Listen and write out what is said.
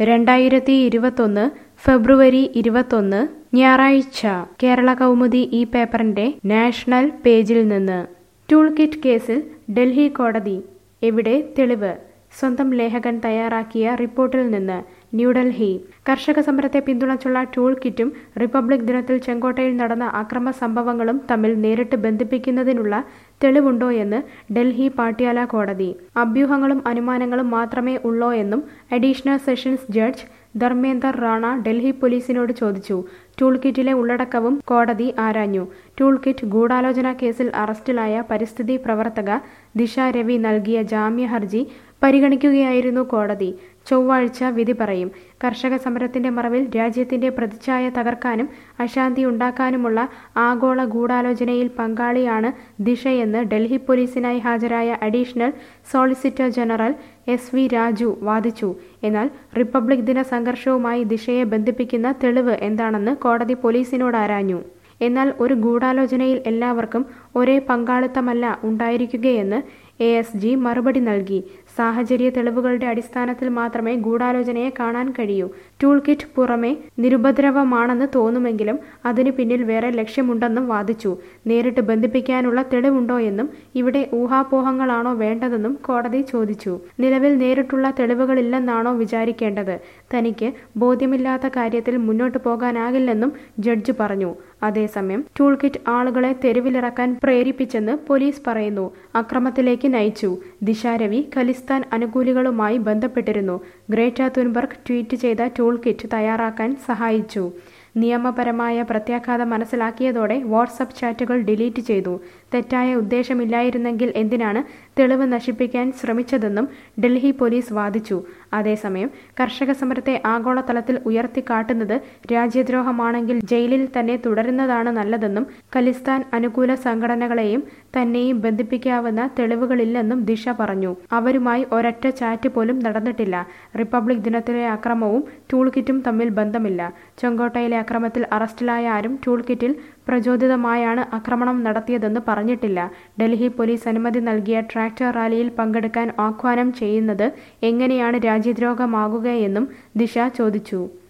രണ്ടായിരത്തി ഇരുപത്തൊന്ന് ഫെബ്രുവരി ഇരുപത്തൊന്ന് ഞായറാഴ്ച കേരള കൗമുദി ഈ പേപ്പറിന്റെ നാഷണൽ പേജിൽ നിന്ന് ടൂൾ കിറ്റ് കേസിൽ ഡൽഹി കോടതി എവിടെ തെളിവ് സ്വന്തം ലേഖകൻ തയ്യാറാക്കിയ റിപ്പോർട്ടിൽ നിന്ന് ന്യൂഡൽഹി കർഷക സമരത്തെ പിന്തുണച്ചുള്ള ടൂൾ കിറ്റും റിപ്പബ്ലിക് ദിനത്തിൽ ചെങ്കോട്ടയിൽ നടന്ന അക്രമ സംഭവങ്ങളും തമ്മിൽ നേരിട്ട് ബന്ധിപ്പിക്കുന്നതിനുള്ള തെളിവുണ്ടോ എന്ന് ഡൽഹി പാട്യാല കോടതി അഭ്യൂഹങ്ങളും അനുമാനങ്ങളും മാത്രമേ ഉള്ളോ എന്നും additional sessions judge Dharmender Rana Delhi പോലീസിനോട് ചോദിച്ചു ടൂൾ കിറ്റിലെ ഉള്ളടക്കവും കോടതി ആരാഞ്ഞു ടൂൾ കിറ്റ് ഗൂഢാലോചന കേസിൽ അറസ്റ്റിലായ പരിസ്ഥിതി പ്രവർത്തക ദിശ രവി നൽകിയ ജാമ്യ ഹർജി പരിഗണിക്കുകയായിരുന്നു കോടതി ചൊവ്വാഴ്ച വിധി പറയും കർഷക സമരത്തിന്റെ മറവിൽ രാജ്യത്തിന്റെ പ്രതിച്ഛായ തകർക്കാനും അശാന്തി ഉണ്ടാക്കാനുമുള്ള ആഗോള ഗൂഢാലോചനയിൽ പങ്കാളിയാണ് ദിശയെന്ന് ഡൽഹി പോലീസിനായി ഹാജരായ additional solicitor general S V Raju വാദിച്ചു എന്നാൽ റിപ്പബ്ലിക് ദിന സംഘർഷവുമായി ദിശയെ ബന്ധിപ്പിക്കുന്ന തെളിവ് എന്താണെന്ന് കോടതി പോലീസിനോട് ആരാഞ്ഞു എന്നാൽ ഒരു ഗൂഢാലോചനയിൽ എല്ലാവർക്കും ഒരേ പങ്കാളിത്തമല്ല ഉണ്ടായിരിക്കുകയെന്ന് എ എസ് ജി മറുപടി നൽകി സാഹചര്യ തെളിവുകളുടെ അടിസ്ഥാനത്തിൽ മാത്രമേ ഗൂഢാലോചനയെ കാണാൻ കഴിയൂ ടൂൾ കിറ്റ് പുറമെ നിരുപദ്രവമാണെന്ന് തോന്നുമെങ്കിലും അതിനു പിന്നിൽ വേറെ ലക്ഷ്യമുണ്ടെന്നും വാദിച്ചു നേരിട്ട് ബന്ധിപ്പിക്കാനുള്ള തെളിവുണ്ടോ എന്നും ഇവിടെ ഊഹാപോഹങ്ങളാണോ വേണ്ടതെന്നും കോടതി ചോദിച്ചു നിലവിൽ നേരിട്ടുള്ള തെളിവുകളില്ലെന്നാണോ വിചാരിക്കേണ്ടത് തനിക്ക് ബോധ്യമില്ലാത്ത കാര്യത്തിൽ മുന്നോട്ടു പോകാനാകില്ലെന്നും ജഡ്ജ് പറഞ്ഞു അതേസമയം ടൂൾ കിറ്റ് ആളുകളെ തെരുവിലിറക്കാൻ പ്രേരിപ്പിച്ചെന്ന് പോലീസ് പറയുന്നു അക്രമത്തിലേക്ക് നയിച്ചു ദിശാരവി ഖലിസ്ഥാൻ അനുകൂലികളുമായി ബന്ധപ്പെട്ടിരുന്നു ഗ്രേറ്റ തുൻബർഗ് ട്വീറ്റ് ചെയ്ത ടൂൾ കിറ്റ് തയ്യാറാക്കാൻ സഹായിച്ചു നിയമപരമായ പ്രത്യാഘാതം മനസ്സിലാക്കിയതോടെ വാട്സപ്പ് ചാറ്റുകൾ ഡിലീറ്റ് ചെയ്തു തെറ്റായ ഉദ്ദേശമില്ലായിരുന്നെങ്കിൽ എന്തിനാണ് തെളിവ് നശിപ്പിക്കാൻ ശ്രമിച്ചതെന്നും ഡൽഹി പോലീസ് വാദിച്ചു അതേസമയം കർഷക സമരത്തെ ആഗോളതലത്തിൽ ഉയർത്തിക്കാട്ടുന്നത് രാജ്യദ്രോഹമാണെങ്കിൽ ജയിലിൽ തന്നെ തുടരുന്നതാണ് നല്ലതെന്നും ഖലിസ്ഥാൻ അനുകൂല സംഘടനകളെയും തന്നെയും ബന്ധിപ്പിക്കാവുന്ന തെളിവുകളില്ലെന്നും ദിശ പറഞ്ഞു അവരുമായി ഒരൊറ്റ ചാറ്റ് പോലും നടന്നിട്ടില്ല റിപ്പബ്ലിക് ദിനത്തിലെ അക്രമവും ടൂൾ കിറ്റും തമ്മിൽ ബന്ധമില്ല ചെങ്കോട്ടയിലെ അക്രമത്തിൽ അറസ്റ്റിലായ ആരും ടൂൾ കിറ്റിൽ പ്രചോദിതമായാണ് ആക്രമണം നടത്തിയതെന്ന് പറഞ്ഞിട്ടില്ല ഡൽഹി പോലീസ് അനുമതി നൽകിയ ട്രാക്ടർ റാലിയിൽ പങ്കെടുക്കാൻ ആഹ്വാനം ചെയ്യുന്നത് എങ്ങനെയാണ് രാജ്യദ്രോഹമാകുകയെന്നും ദിശ ചോദിച്ചു